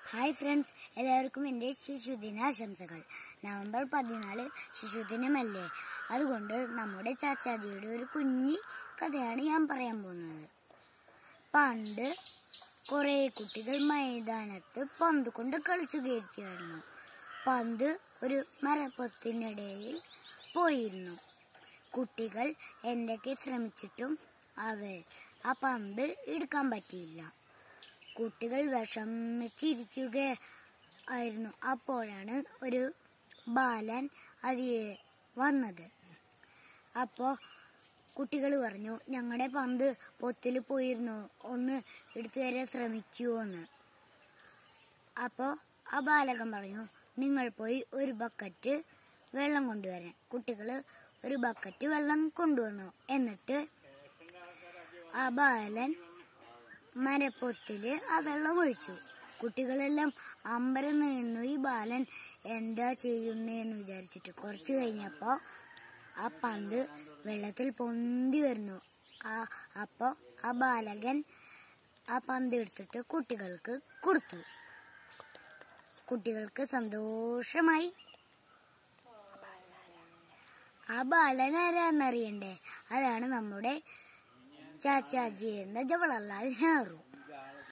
hi friends എല്ലാവർക്കും എൻ്റെ ശിശുദിനാശംസകൾ November പതിനാല് ശിശുദിനമല്ലേ അതുകൊണ്ട് നമ്മുടെ ചാച്ചാജിയുടെ ഒരു കുഞ്ഞി കഥയാണ് ഞാൻ പറയാൻ പോകുന്നത് പണ്ട് കുറേ കുട്ടികൾ മൈതാനത്ത് പന്ത് കൊണ്ട് കളിച്ചു കയറ്റിയായിരുന്നു പന്ത് ഒരു മരപ്പൊത്തിനിടയിൽ പോയിരുന്നു കുട്ടികൾ എന്തൊക്കെ ശ്രമിച്ചിട്ടും അവർ ആ പന്ത് എടുക്കാൻ പറ്റിയില്ല കുട്ടികൾ വിഷമിച്ചിരിക്കുക ആയിരുന്നു അപ്പോഴാണ് ഒരു ബാലൻ അതിയെ വന്നത് അപ്പോൾ കുട്ടികൾ പറഞ്ഞു ഞങ്ങളുടെ പന്ത് പൊത്തിൽ പോയിരുന്നു ഒന്ന് എടുത്തു തരാൻ ശ്രമിക്കുമോ എന്ന് അപ്പോൾ ആ ബാലകൻ പറഞ്ഞു നിങ്ങൾ പോയി ഒരു ബക്കറ്റ് വെള്ളം കൊണ്ടുവരാൻ കുട്ടികൾ ഒരു ബക്കറ്റ് വെള്ളം കൊണ്ടുവന്നു എന്നിട്ട് ആ ബാലൻ മരപ്പൊത്തില് ആ വെള്ളം ഒഴിച്ചു കുട്ടികളെല്ലാം അമ്പരം നിന്നു ഈ ബാലൻ എന്താ ചെയ്യുന്നേന്ന് വിചാരിച്ചിട്ട് കുറച്ചു കഴിഞ്ഞപ്പോ ആ പന്ത് വെള്ളത്തിൽ പൊന്തി വരുന്നു ആ അപ്പോ ആ ബാലകൻ ആ പന്ത് എടുത്തിട്ട് കുട്ടികൾക്ക് കൊടുത്തു കുട്ടികൾക്ക് സന്തോഷമായി ആ ബാലൻ ആരാന്നറിയണ്ടേ അതാണ് നമ്മുടെ ചാച്ചാജി എന്ന ജവഹർലാൽ നെഹ്റു